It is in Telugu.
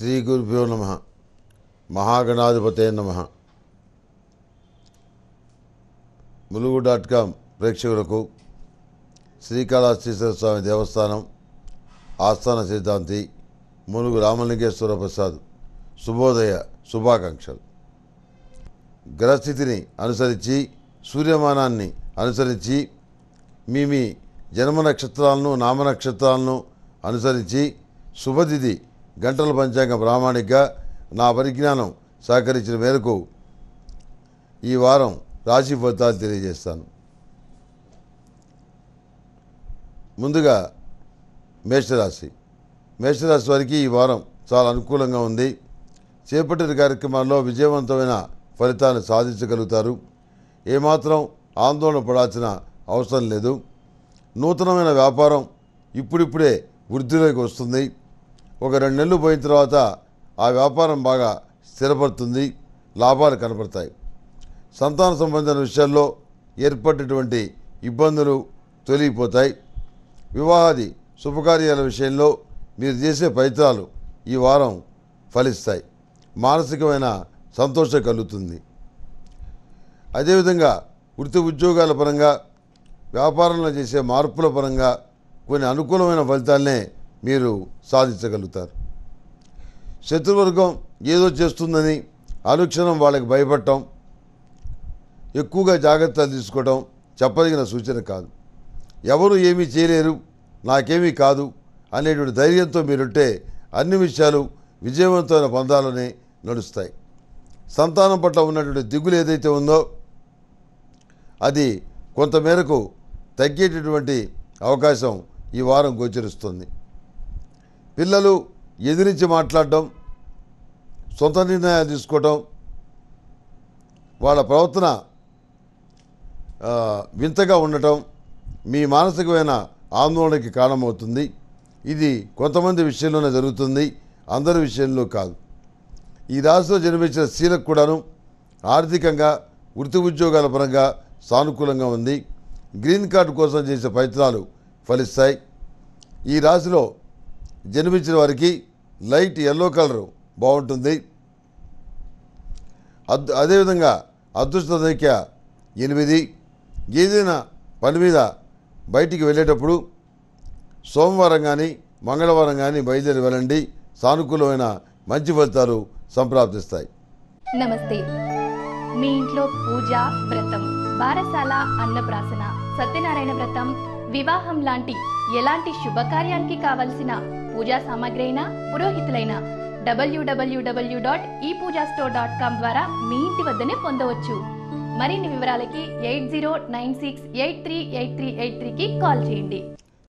శ్రీ గురుభ్యో నమ మహాగణాధిపతే నమ ములుగు డాట్ కామ్ ప్రేక్షకులకు శ్రీకాళహస్తీశ్వర స్వామి దేవస్థానం ఆస్థాన సిద్ధాంతి ములుగు రామలింగేశ్వర ప్రసాద్ శుభోదయ శుభాకాంక్షలు గ్రహస్థితిని అనుసరించి సూర్యమానాన్ని అనుసరించి మీ మీ జన్మ నక్షత్రాలను నామ నక్షత్రాలను అనుసరించి శుభతిథి గంటల పంచాంగ ప్రామాణిక నా పరిజ్ఞానం సహకరించిన మేరకు ఈ వారం రాశి ఫలితాలు తెలియజేస్తాను ముందుగా మేషరాశి మేషరాశి వారికి ఈ వారం చాలా అనుకూలంగా ఉంది చేపట్టిన కార్యక్రమాల్లో విజయవంతమైన ఫలితాన్ని సాధించగలుగుతారు ఏమాత్రం ఆందోళన పడాల్సిన అవసరం లేదు నూతనమైన వ్యాపారం ఇప్పుడిప్పుడే వృద్ధిలోకి వస్తుంది ఒక రెండు నెలలు పోయిన తర్వాత ఆ వ్యాపారం బాగా స్థిరపడుతుంది లాభాలు కనపడతాయి సంతాన సంబంధించిన విషయాల్లో ఏర్పడినటువంటి ఇబ్బందులు తొలగిపోతాయి వివాహాది శుభకార్యాల విషయంలో మీరు చేసే ప్రయత్నాలు ఈ వారం ఫలిస్తాయి మానసికమైన సంతోషం కలుగుతుంది అదేవిధంగా వృత్తి ఉద్యోగాల పరంగా వ్యాపారంలో చేసే మార్పుల పరంగా కొన్ని అనుకూలమైన ఫలితాలనే మీరు సాధించగలుగుతారు శత్రువర్గం ఏదో చేస్తుందని అనుక్షణం వాళ్ళకి భయపడటం ఎక్కువగా జాగ్రత్తలు తీసుకోవడం చెప్పదగిన సూచన కాదు ఎవరు ఏమీ చేయలేరు నాకేమీ కాదు అనేటువంటి ధైర్యంతో మీరుంటే అన్ని విషయాలు విజయవంతమైన పందాలనే నడుస్తాయి సంతానం పట్ల ఉన్నటువంటి దిగులు ఏదైతే ఉందో అది కొంతమేరకు తగ్గేటటువంటి అవకాశం ఈ వారం గోచరిస్తుంది పిల్లలు ఎదిరించి మాట్లాడటం సొంత నిర్ణయాలు తీసుకోవటం వాళ్ళ ప్రవర్తన ఆ, వింతగా ఉండటం మీ మానసికమైన ఆందోళనకి కారణమవుతుంది ఇది కొంతమంది విషయంలోనే జరుగుతుంది అందరి విషయంలో కాదు ఈ రాశిలో జన్మించిన స్త్రీలకు కూడాను ఆర్థికంగా వృత్తి ఉద్యోగాల పరంగా సానుకూలంగా ఉంది గ్రీన్ కార్డు కోసం చేసే ప్రయత్నాలు ఫలిస్తాయి ఈ రాశిలో జన్మించిన వారికి లైట్ ఎల్లో కలర్ బాగుంటుంది అద్ అదేవిధంగా అదృష్ట సంఖ్య ఎనిమిది ఏదైనా పని మీద బయటికి వెళ్ళేటప్పుడు సోమవారం కానీ మంగళవారం కానీ బయలుదేరి వెళ్ళండి సానుకూలమైన మంచి ఫలితాలు సంప్రాప్తిస్తాయి నమస్తే మీ ఇంట్లో పూజ వ్రతం బారసాల అన్నప్రాసన సత్యనారాయణ వ్రతం వివాహం లాంటి ఎలాంటి శుభకార్యానికి కావలసిన పూజా సామాగ్రి అయినా పురోహితులైన డబ్ల్యూడబ్ల్యూడబ్ల్యూ డాట్ ఈ పూజా స్టోర్ డాట్ కామ్ ద్వారా మీ ఇంటి వద్దనే పొందవచ్చు మరిన్ని వివరాలకి eight zero nine six eight three eight three eight త్రీకి కాల్ చేయండి